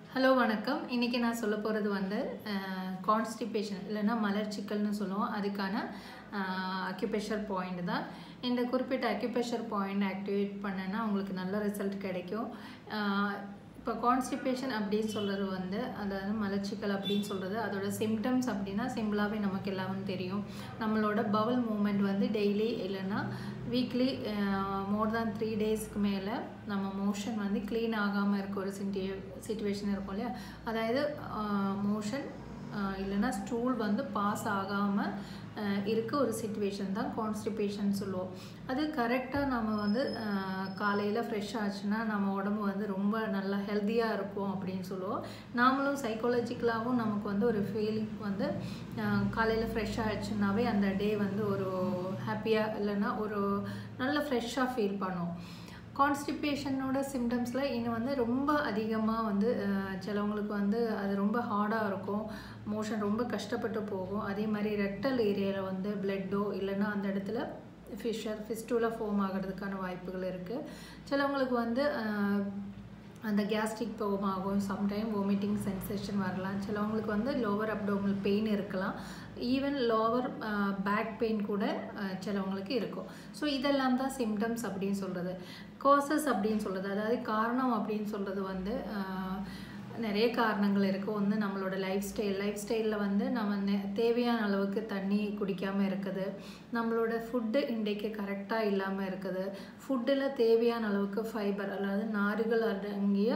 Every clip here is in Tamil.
ஹலோ வணக்கம் இன்றைக்கி நான் சொல்ல போகிறது வந்து கான்ஸ்டிபேஷன் இல்லைன்னா மலர்ச்சிக்கல்னு சொல்லுவோம் அதுக்கான அக்யூபேஷர் பாயிண்ட் தான் இந்த குறிப்பிட்ட அக்யூபேஷர் பாயிண்ட் ஆக்டிவேட் பண்ணனா உங்களுக்கு நல்ல ரிசல்ட் கிடைக்கும் இப்போ கான்ஸ்டிபேஷன் அப்படின்னு சொல்கிறது வந்து அதாவது மலச்சிக்கல் அப்படின்னு சொல்கிறது அதோட சிம்டம்ஸ் அப்படின்னா சிம்பிளாகவே நமக்கு எல்லாமே தெரியும் நம்மளோட பவல் மூமெண்ட் வந்து டெய்லி இல்லைன்னா வீக்லி மோர் தேன் த்ரீ டேஸ்க்கு மேலே நம்ம மோஷன் வந்து க்ளீன் ஆகாமல் இருக்க ஒரு சிட்டி சுச்சுவேஷன் இருக்கும் இல்லையா அதாவது மோஷன் இல்லைன்னா ஸ்டூல் வந்து பாஸ் ஆகாமல் இருக்க ஒரு சுச்சுவேஷன் தான் கான்ஸ்டிபேஷன் சொல்லுவோம் அது கரெக்டாக நம்ம வந்து காலையில் ஃப்ரெஷ் ஆச்சுன்னா நம்ம உடம்பு வந்து ரொம்ப நல்லா ஹெல்த்தியாக இருக்கும் அப்படின்னு சொல்லுவோம் நாமளும் சைக்காலஜிக்கலாகவும் நமக்கு வந்து ஒரு ஃபீலிங் வந்து காலையில் ஃப்ரெஷ் ஆச்சுன்னாவே அந்த டே வந்து ஒரு ஹாப்பியாக இல்லைன்னா ஒரு நல்ல ஃப்ரெஷ்ஷாக ஃபீல் பண்ணும் கான்ஸ்டிபேஷனோட சிம்டம்ஸில் இன்னும் வந்து ரொம்ப அதிகமாக வந்து சிலவங்களுக்கு வந்து அது ரொம்ப ஹார்டாக இருக்கும் மோஷன் ரொம்ப கஷ்டப்பட்டு போகும் அதே மாதிரி ரெக்டல் ஏரியாவில் வந்து பிளட்டோ இல்லைன்னா அந்த இடத்துல ஃபிஷர் ஃபிஸ்டூலாக ஃபோம் ஆகிறதுக்கான வாய்ப்புகள் இருக்குது சிலவங்களுக்கு வந்து அந்த கேஸ்ட்ரிக் ப்ரோம் ஆகும் சம்டைம் வாமிட்டிங் சென்சேஷன் வரலாம் சிலவங்களுக்கு வந்து லோவர் அப்டோமல் பெயின் இருக்கலாம் ஈவன் லோவர் பேக் பெயின் கூட சிலவங்களுக்கு இருக்கும் ஸோ இதெல்லாம் தான் சிம்டம்ஸ் அப்படின்னு சொல்கிறது கோசஸ் அப்படின்னு சொல்கிறது அதாவது காரணம் அப்படின்னு சொல்கிறது வந்து நிறைய காரணங்கள் இருக்குது ஒன்று நம்மளோட லைஃப் ஸ்டைல் லைஃப் ஸ்டைலில் வந்து நம்ம தேவையான அளவுக்கு தண்ணி குடிக்காமல் இருக்குது நம்மளோட ஃபுட்டு இன்றைக்கு கரெக்டாக இல்லாமல் இருக்குது ஃபுட்டில் தேவையான அளவுக்கு ஃபைபர் அதாவது நார்கள் அடங்கிய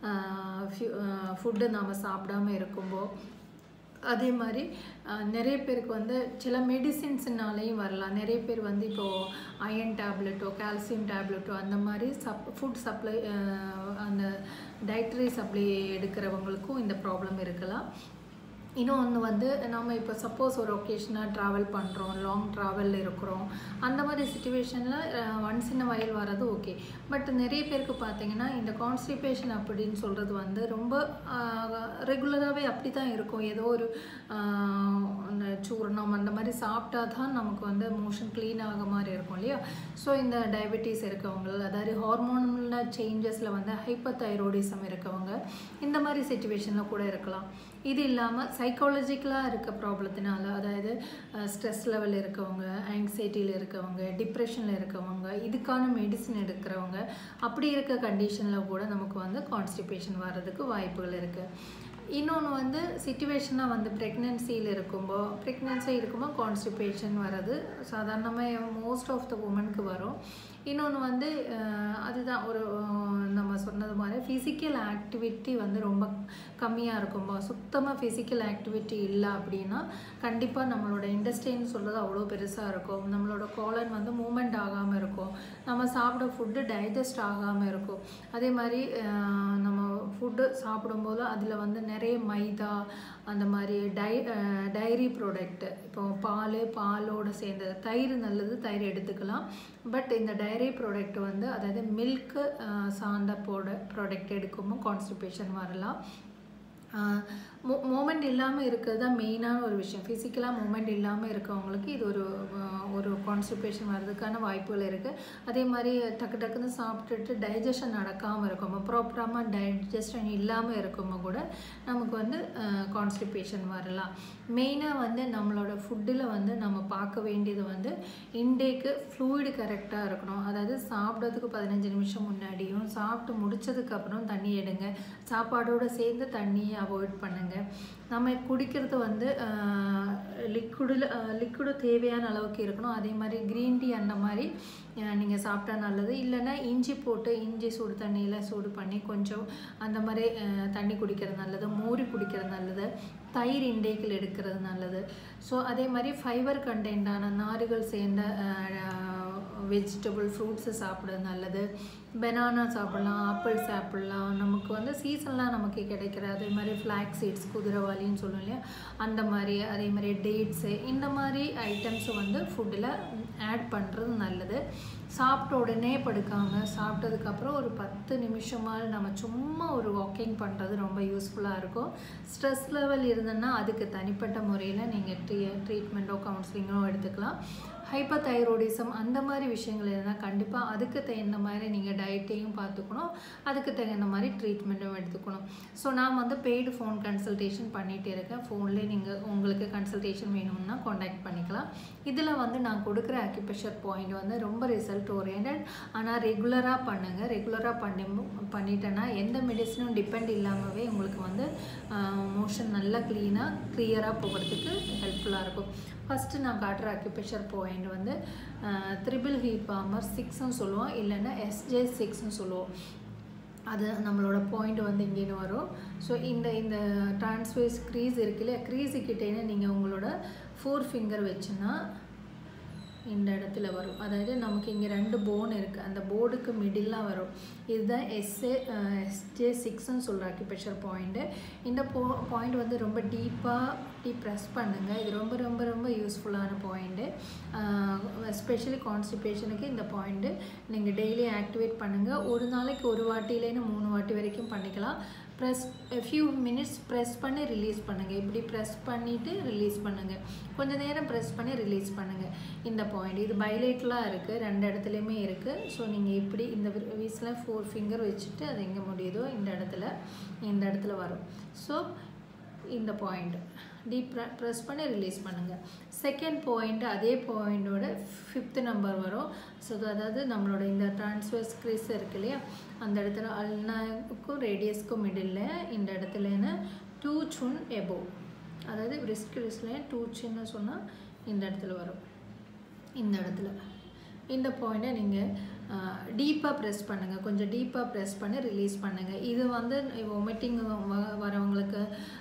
ஃபுட்டு நாம் சாப்பிடாம இருக்கும்போது அதே மாதிரி நிறைய பேருக்கு வந்து சில மெடிசின்ஸ்னாலேயும் வரலாம் நிறைய பேர் வந்து இப்போது அயன் டேப்லெட்டோ கால்சியம் டேப்லெட்டோ அந்த மாதிரி சப் ஃபுட் சப்ளை அந்த டயட்ரி சப்ளை எடுக்கிறவங்களுக்கும் இந்த ப்ராப்ளம் இருக்கலாம் இன்னொன்று வந்து நம்ம இப்போ சப்போஸ் ஒரு ஒகேஷனாக ட்ராவல் பண்ணுறோம் லாங் ட்ராவலில் இருக்கிறோம் அந்த மாதிரி சுச்சுவேஷனில் ஒன்ஸ் இன் வயல் வர்றது ஓகே பட் நிறைய பேருக்கு பார்த்தீங்கன்னா இந்த கான்ஸ்டிபேஷன் அப்படின்னு சொல்கிறது வந்து ரொம்ப ரெகுலராகவே அப்படி தான் இருக்கும் ஏதோ ஒரு அந்த சூர்ணம் அந்த மாதிரி சாப்பிட்டா தான் நமக்கு வந்து மோஷன் க்ளீன் ஆக மாதிரி இருக்கும் இல்லையா ஸோ இந்த டயபெட்டிஸ் இருக்கவங்க அதாவது ஹார்மோனில் சேஞ்சஸில் வந்து ஹைப்பர் தைரோடிசம் இருக்கவங்க இந்த மாதிரி சுச்சுவேஷனில் கூட இருக்கலாம் இது இல்லாமல் சைக்காலஜிக்கலாக இருக்க ப்ராப்ளத்தினால அதாவது ஸ்ட்ரெஸ் லெவல் இருக்கவங்க ஆங்ஸைட்டியில் இருக்கவங்க டிப்ரெஷனில் இருக்கவங்க இதுக்கான மெடிசன் எடுக்கிறவங்க அப்படி இருக்க கண்டிஷனில் கூட நமக்கு வந்து கான்ஸ்டிபேஷன் வர்றதுக்கு வாய்ப்புகள் இருக்குது இன்னொன்று வந்து சுச்சுவேஷனாக வந்து ப்ரெக்னென்சியில் இருக்கும்போ ப்ரெக்னென்சி இருக்கும்போது கான்ஸ்டிபேஷன் வர்றது சாதாரணமாக மோஸ்ட் ஆஃப் த உமனுக்கு வரும் இன்னொன்று வந்து அதுதான் ஒரு நம்ம சொன்னது மாதிரி ஃபிசிக்கல் ஆக்டிவிட்டி வந்து ரொம்ப கம்மியாக இருக்கும்போ சுத்தமாக ஃபிசிக்கல் ஆக்டிவிட்டி இல்லை அப்படின்னா கண்டிப்பாக நம்மளோட இண்டஸ்ட்ரின்னு சொல்கிறது அவ்வளோ பெருசாக இருக்கும் நம்மளோட கோலன் வந்து மூமெண்ட் ஆகாமல் இருக்கும் நம்ம சாப்பிட ஃபுட்டு டைஜஸ்ட் ஆகாமல் இருக்கும் அதே மாதிரி நம்ம ஃபுட்டு சாப்பிடும்போது அதில் வந்து நிறைய மைதா அந்த மாதிரி டை டைரி ப்ராடக்ட்டு இப்போ பால் பாலோடு சேர்ந்த தயிர் நல்லது தயிர் எடுத்துக்கலாம் பட் இந்த டைரி ப்ராடக்ட் வந்து அதாவது மில்க்கு சார்ந்த ப்ரோட ப்ராடக்ட் எடுக்கும்போது கான்ஸ்டிபேஷன் வரலாம் மோ மூமெண்ட் இல்லாமல் இருக்கிறது தான் மெயினான ஒரு விஷயம் ஃபிசிக்கலாக மூமெண்ட் இல்லாமல் இருக்கவங்களுக்கு இது ஒரு ஒரு கான்ஸ்டிபேஷன் வர்றதுக்கான வாய்ப்புகள் இருக்குது அதே மாதிரி டக்கு டக்குன்னு சாப்பிட்டுட்டு டைஜஷன் நடக்காமல் இருக்கும் ப்ராப்பராக டைஜஷன் இல்லாமல் இருக்கும்போது கூட நமக்கு வந்து கான்ஸ்டிபேஷன் வரலாம் மெயினாக வந்து நம்மளோட ஃபுட்டில் வந்து நம்ம பார்க்க வேண்டியது வந்து இன்டேக்கு ஃப்ளூயிடு கரெக்டாக இருக்கணும் அதாவது சாப்பிட்றதுக்கு பதினஞ்சு நிமிஷம் முன்னாடியும் சாப்பிட்டு முடிச்சதுக்கப்புறம் தண்ணி எடுங்க சாப்பாடோடு சேர்ந்து தண்ணியை அவாய்ட் பண்ணுங்கள் நம்ம குடிக்கிறது வந்து லிக்விடில் லிக்விடு தேவையான அளவுக்கு இருக்கணும் அதே மாதிரி க்ரீன் டீ அந்த மாதிரி நீங்கள் சாப்பிட்டா நல்லது இல்லைன்னா இஞ்சி போட்டு இஞ்சி சூடு தண்ணியில் சூடு பண்ணி கொஞ்சம் அந்த மாதிரி தண்ணி குடிக்கிறது நல்லது மோர் குடிக்கிறது நல்லது தயிர் இண்டேக்கில் எடுக்கிறது நல்லது ஸோ அதே மாதிரி ஃபைபர் கண்டென்ட்டான நார்கள் சேர்ந்த வெஜிடபிள் ஃப்ரூட்ஸு சாப்பிட்றது நல்லது பெனானா சாப்பிட்லாம் ஆப்பிள் சாப்பிட்லாம் நமக்கு வந்து சீசன்லாம் நமக்கு கிடைக்கிற அதே மாதிரி ஃப்ளாக் சீட்ஸ் குதிரைவாளின்னு சொல்லுவோம் இல்லையா அந்த மாதிரி அதே மாதிரி டேட்ஸு இந்த மாதிரி ஐட்டம்ஸை வந்து ஃபுட்டில் ஆட் பண்ணுறது நல்லது சாப்பிட்ட உடனே படுக்காமல் சாப்பிட்டதுக்கப்புறம் ஒரு பத்து நிமிஷமாக நம்ம சும்மா ஒரு வாக்கிங் பண்ணுறது ரொம்ப யூஸ்ஃபுல்லாக இருக்கும் ஸ்ட்ரெஸ் லெவல் இருந்ததுன்னா அதுக்கு தனிப்பட்ட முறையில் நீங்கள் ட்ரீ ட்ரீட்மெண்ட்டோ கவுன்சிலிங்கோ எடுத்துக்கலாம் ஹைப்பர் அந்த மாதிரி விஷயங்கள் இருந்தால் கண்டிப்பாக அதுக்கு தகுந்த மாதிரி நீங்கள் டயட்டையும் பார்த்துக்கணும் அதுக்கு தகுந்த மாதிரி ட்ரீட்மெண்ட்டும் எடுத்துக்கணும் ஸோ நான் வந்து பெய்டு ஃபோன் கன்சல்டேஷன் பண்ணிகிட்டு இருக்கேன் ஃபோன்லேயே நீங்கள் உங்களுக்கு கன்சல்டேஷன் வேணும்னா காண்டாக்ட் பண்ணிக்கலாம் இதில் வந்து நான் கொடுக்குற அக்யூப்ரெஷர் பாயிண்ட் வந்து ரொம்ப ரிசல்ட் ஓரியன்ட் ஆனால் ரெகுலராக பண்ணுங்கள் ரெகுலராக பண்ணி பண்ணிட்டேன்னா எந்த மெடிசனும் டிபெண்ட் இல்லாமவே உங்களுக்கு வந்து மோஷன் நல்லா க்ளீனாக க்ளியராக போகிறதுக்கு ஹெல்ப்ஃபுல்லாக இருக்கும் ஃபஸ்ட்டு நான் காட்டுற அக்யூப்ரெஷர் பாயிண்ட் வந்து த்ரிபிள் ஹீட் பாமர் சிக்ஸ்னு சொல்லுவோம் இல்லைன்னா எஸ்ஜே சிக்ஸ்னு சொல்லுவோம் அது நம்மளோட பாயிண்ட் வந்து இங்கேன்னு வரும் ஸோ இந்த இந்த ட்ரான்ஸ்வேஸ் க்ரீஸ் இருக்கு இல்லையா க்ரீஸுக்கிட்டேன்னு நீங்கள் உங்களோட ஃபோர் ஃபிங்கர் வச்சுன்னா இந்த இடத்துல வரும் அதாவது நமக்கு இங்கே ரெண்டு போன் இருக்குது அந்த போர்டுக்கு மிடிலாக வரும் இதுதான் எஸ்ஏ எஸ்ஜே சிக்ஸ்ன்னு சொல்கிற அக்யூபேஷர் பாயிண்ட்டு இந்த போ பாயிண்ட் வந்து ரொம்ப டீப்பாக டீப் ப்ரெஸ் பண்ணுங்கள் இது ரொம்ப ரொம்ப ரொம்ப யூஸ்ஃபுல்லான பாயிண்ட்டு எஸ்பெஷலி கான்ஸ்டிபேஷனுக்கு இந்த பாயிண்ட்டு நீங்கள் டெய்லி ஆக்டிவேட் பண்ணுங்கள் ஒரு நாளைக்கு ஒரு வாட்டிலேருந்து மூணு வாட்டி வரைக்கும் பண்ணிக்கலாம் ப்ரெஸ் ஃபியூ மினிட்ஸ் ப்ரெஸ் பண்ணி ரிலீஸ் பண்ணுங்கள் இப்படி ப்ரெஸ் பண்ணிவிட்டு ரிலீஸ் பண்ணுங்கள் கொஞ்சம் நேரம் ப்ரெஸ் பண்ணி ரிலீஸ் பண்ணுங்கள் இந்த பாயிண்ட் இது பைலேட்லாம் இருக்குது ரெண்டு இடத்துலையுமே இருக்குது ஸோ நீங்கள் இப்படி இந்த வீஸில் ஃபோர் ஃபிங்கர் வச்சுட்டு அது எங்கே முடியுதோ இந்த இடத்துல இந்த இடத்துல வரும் ஸோ இந்த பாயிண்ட் டீப் ப்ரெஸ் பண்ணி ரிலீஸ் பண்ணுங்கள் செகண்ட் பாயிண்ட் அதே பாயிண்டோட ஃபிஃப்த் நம்பர் வரும் ஸோ அதாவது நம்மளோட இந்த ட்ரான்ஸ்வர்ஸ் க்ரீஸ் இருக்கு இல்லையா அந்த இடத்துல அல்னாக்கும் ரேடியஸ்க்கும் மிடில் இந்த இடத்துலன்னு டூ சுன் எபோ அதாவது ரிஸ்க் ரிஸ்க்ல டூ சின்னு சொன்னால் இந்த இடத்துல வரும் இந்த இடத்துல இந்த பாயிண்ட்டை நீங்கள் டீப்பாக ப்ரெஸ் பண்ணுங்கள் கொஞ்சம் டீப்பாக ப்ரெஸ் பண்ணி ரிலீஸ் பண்ணுங்கள் இது வந்து ஒமிட்டிங் வரவங்களுக்கு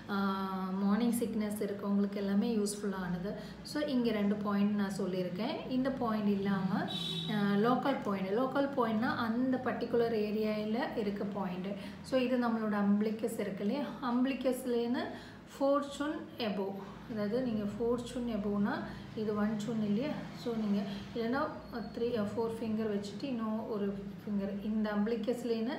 மார்னிங் சிக்னஸ் இருக்கவங்களுக்கு எல்லாமே யூஸ்ஃபுல்லானது ஸோ இங்கே ரெண்டு பாயிண்ட் நான் சொல்லியிருக்கேன் இந்த பாயிண்ட் இல்லாமல் லோக்கல் பாயிண்ட் லோக்கல் பாயிண்ட்னா அந்த பர்டிகுலர் ஏரியாவில் இருக்க பாயிண்ட்டு ஸோ இது நம்மளோட அம்பிளிக்கஸ் இருக்கு இல்லையா அம்பிளிக்கஸ்லேருந்து ஃபோர் சுன் எபோ அதாவது நீங்கள் ஃபோர் சுன் எபோனா இது ஒன் சுன் இல்லையா ஸோ நீங்கள் இல்லைன்னா த்ரீ ஃபோர் ஃபிங்கர் வச்சுட்டு இன்னும் ஒரு ஃபிங்கர் இந்த அம்பிளிக்கஸ்லேன்னு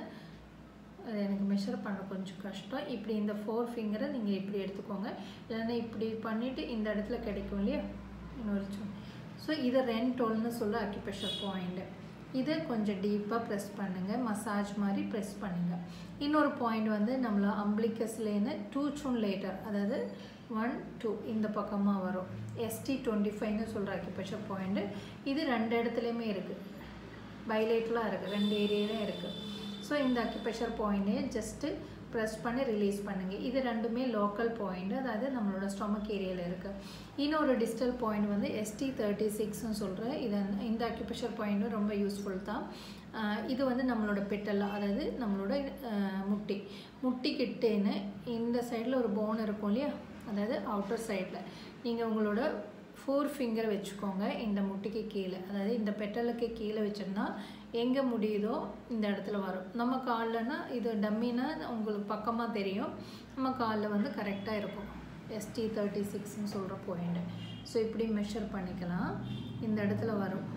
அது எனக்கு மெஷர் பண்ண கொஞ்சம் கஷ்டம் இப்படி இந்த ஃபோர் ஃபிங்கரை நீங்கள் இப்படி எடுத்துக்கோங்க இல்லைன்னா இப்படி பண்ணிவிட்டு இந்த இடத்துல கிடைக்கும் இல்லையா இன்னொரு சுன் ஸோ இதை ரெண்டோல்னு சொல்ல அக்யூப்ரெஷர் பாயிண்ட்டு இதை கொஞ்சம் டீப்பாக ப்ரெஸ் பண்ணுங்கள் மசாஜ் மாதிரி ப்ரெஸ் பண்ணுங்கள் இன்னொரு பாயிண்ட் வந்து நம்மள அம்பிளிக்கஸ்லேன்னு டூ சுன் லேட்டர் அதாவது ஒன் டூ இந்த பக்கமாக வரும் எஸ்டி டுவெண்ட்டி ஃபைவ்னு சொல்கிற அக்யூபேஷர் பாயிண்ட்டு இது ரெண்டு இடத்துலையுமே இருக்குது பைலேட்டலாக இருக்குது ரெண்டு ஏரியாலையும் இருக்குது ஸோ இந்த அக்யூபேஷர் பாயிண்ட்டே ஜஸ்ட்டு ப்ரெஸ் பண்ணி ரிலீஸ் பண்ணுங்கள் இது ரெண்டுமே லோக்கல் பாயிண்ட் அதாவது நம்மளோட ஸ்டொமக் ஏரியாவில் இருக்குது இன்னொரு டிஜிட்டல் பாயிண்ட் வந்து எஸ்டி தேர்ட்டி சிக்ஸ்னு சொல்கிற இது இந்த அக்யூபேஷர் பாயிண்ட்டும் ரொம்ப யூஸ்ஃபுல் தான் இது வந்து நம்மளோட பெட்டெல்லாம் அதாவது நம்மளோட முட்டி முட்டிக்கிட்டேன்னு இந்த சைடில் ஒரு போன் இருக்கும் இல்லையா அதாவது அவுட்டர் சைடில் நீங்கள் உங்களோட ஃபோர் ஃபிங்கர் வச்சுக்கோங்க இந்த முட்டிக்கு கீழே அதாவது இந்த பெட்டலுக்கு கீழே வச்சோம்னா எங்கே முடியுதோ இந்த இடத்துல வரும் நம்ம கால்லனா இது டம்மினா உங்களுக்கு பக்கமாக தெரியும் நம்ம காலில் வந்து கரெக்டாக இருக்கும் எஸ்டி தேர்ட்டி சிக்ஸ்னு சொல்கிற பாயிண்ட் ஸோ இப்படி மெஷர் பண்ணிக்கலாம் இந்த இடத்துல வரும்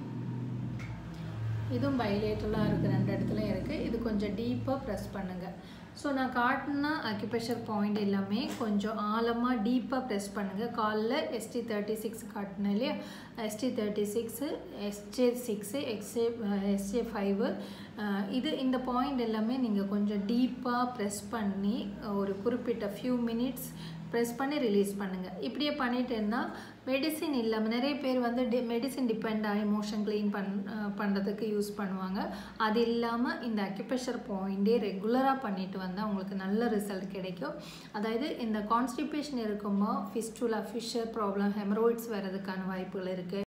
இதுவும் பைலேட்டலாக இருக்குது ரெண்டு இடத்துல இருக்குது இது கொஞ்சம் டீப்பாக ப்ரெஸ் பண்ணுங்கள் ஸோ நான் காட்டின அக்யூபேஷர் பாயிண்ட் எல்லாமே கொஞ்சம் ஆழமாக டீப்பாக ப்ரெஸ் பண்ணுங்கள் காலில் எஸ்டி தேர்ட்டி சிக்ஸ் காட்டினேன் இல்லையா ST thirty six SJ six XA SJ five இது இந்த பாயிண்ட் எல்லாமே நீங்கள் கொஞ்சம் டீப்பாக ப்ரெஸ் பண்ணி ஒரு குறிப்பிட்ட ஃபியூ மினிட்ஸ் ப்ரெஸ் பண்ணி ரிலீஸ் பண்ணுங்கள் இப்படியே பண்ணிட்டு இருந்தால் மெடிசின் இல்லாமல் நிறைய பேர் வந்து டி மெடிசின் டிபெண்ட் ஆகி மோஷன் க்ளீன் பண் பண்ணுறதுக்கு யூஸ் பண்ணுவாங்க அது இல்லாமல் இந்த அக்யூப்ரெஷர் பாயிண்டே ரெகுலராக பண்ணிட்டு வந்தால் உங்களுக்கு நல்ல ரிசல்ட் கிடைக்கும் அதாவது இந்த கான்ஸ்டிபேஷன் இருக்கும்போது ஃபிஸ்டுலா ஃபிஷர் ப்ராப்ளம் ஹெமரோயிட்ஸ் வர்றதுக்கான வாய்ப்புகள் இருக்குது